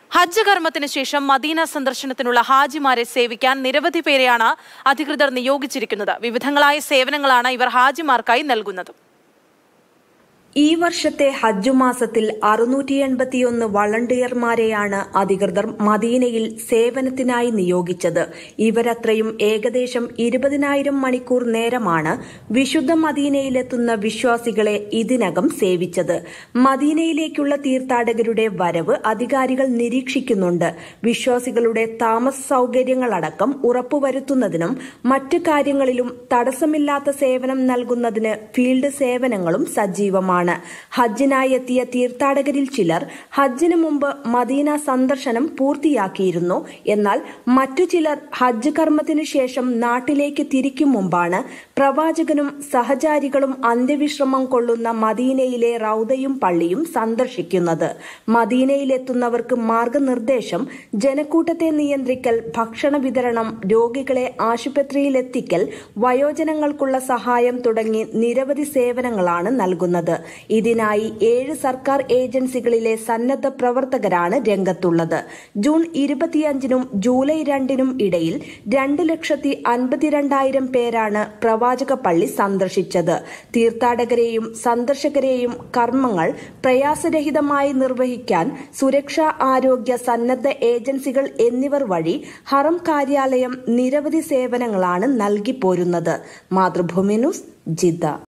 ഹജ്ജ് കർമ്മത്തിന് ശേഷം മദീന സന്ദർശനത്തിനുള്ള ഹാജിമാരെ സേവിക്കാൻ നിരവധി പേരെയാണ് അധികൃതർ നിയോഗിച്ചിരിക്കുന്നത് വിവിധങ്ങളായ സേവനങ്ങളാണ് ഇവർ ഹാജിമാർക്കായി നൽകുന്നത് ഈ വർഷത്തെ ഹജ്ജ് മാസത്തിൽ അറുന്നൂറ്റി എൺപത്തിയൊന്ന് വളണ്ടിയർമാരെയാണ് അധികൃതർ മദീനയിൽ സേവനത്തിനായി നിയോഗിച്ചത് ഇവരത്രയും ഏകദേശം ഇരുപതിനായിരം മണിക്കൂർ നേരമാണ് വിശുദ്ധ മദീനയിലെത്തുന്ന വിശ്വാസികളെ ഇതിനകം സേവിച്ചത് മദീനയിലേക്കുള്ള തീർത്ഥാടകരുടെ വരവ് അധികാരികൾ നിരീക്ഷിക്കുന്നുണ്ട് വിശ്വാസികളുടെ താമസ സൗകര്യങ്ങളടക്കം ഉറപ്പുവരുത്തുന്നതിനും മറ്റു കാര്യങ്ങളിലും തടസ്സമില്ലാത്ത സേവനം നൽകുന്നതിന് ഫീൽഡ് സേവനങ്ങളും സജീവമാണ് ഹജ്ജിനായി എത്തിയ തീർത്ഥാടകരിൽ ചിലർ ഹജ്ജിന് മുമ്പ് മദീന സന്ദർശനം പൂർത്തിയാക്കിയിരുന്നു എന്നാൽ മറ്റു ചിലർ ഹജ്ജ് കർമ്മത്തിനു ശേഷം നാട്ടിലേക്ക് തിരിക്കും മുമ്പാണ് പ്രവാചകനും സഹചാരികളും അന്ത്യവിശ്രമം കൊള്ളുന്ന മദീനയിലെ റൌദയും പള്ളിയും സന്ദർശിക്കുന്നത് മദീനയിലെത്തുന്നവർക്ക് മാർഗനിർദ്ദേശം ജനക്കൂട്ടത്തെ നിയന്ത്രിക്കൽ ഭക്ഷണ വിതരണം രോഗികളെ ആശുപത്രിയിലെത്തിക്കൽ വയോജനങ്ങൾക്കുള്ള സഹായം തുടങ്ങി നിരവധി സേവനങ്ങളാണ് നൽകുന്നത് ഇതിനായി ഏഴ് സർക്കാർ ഏജൻസികളിലെ സന്നദ്ധ പ്രവർത്തകരാണ് രംഗത്തുള്ളത് ജൂൺ ഇരുപത്തിയഞ്ചിനും ജൂലൈ രണ്ടിനും ഇടയിൽ രണ്ട് ലക്ഷത്തി അൻപത്തിരണ്ടായിരം പേരാണ് പ്രവാചക പള്ളി സന്ദർശിച്ചത് തീർത്ഥാടകരെയും സന്ദർശകരെയും കർമ്മങ്ങൾ പ്രയാസരഹിതമായി നിർവഹിക്കാൻ സുരക്ഷാ ആരോഗ്യ സന്നദ്ധ ഏജൻസികൾ എന്നിവർ വഴി ഹറം കാര്യാലയം നിരവധി സേവനങ്ങളാണ് നൽകി പോരുന്നത് മാതൃഭൂമി ന്യൂസ് ജിദ്ദ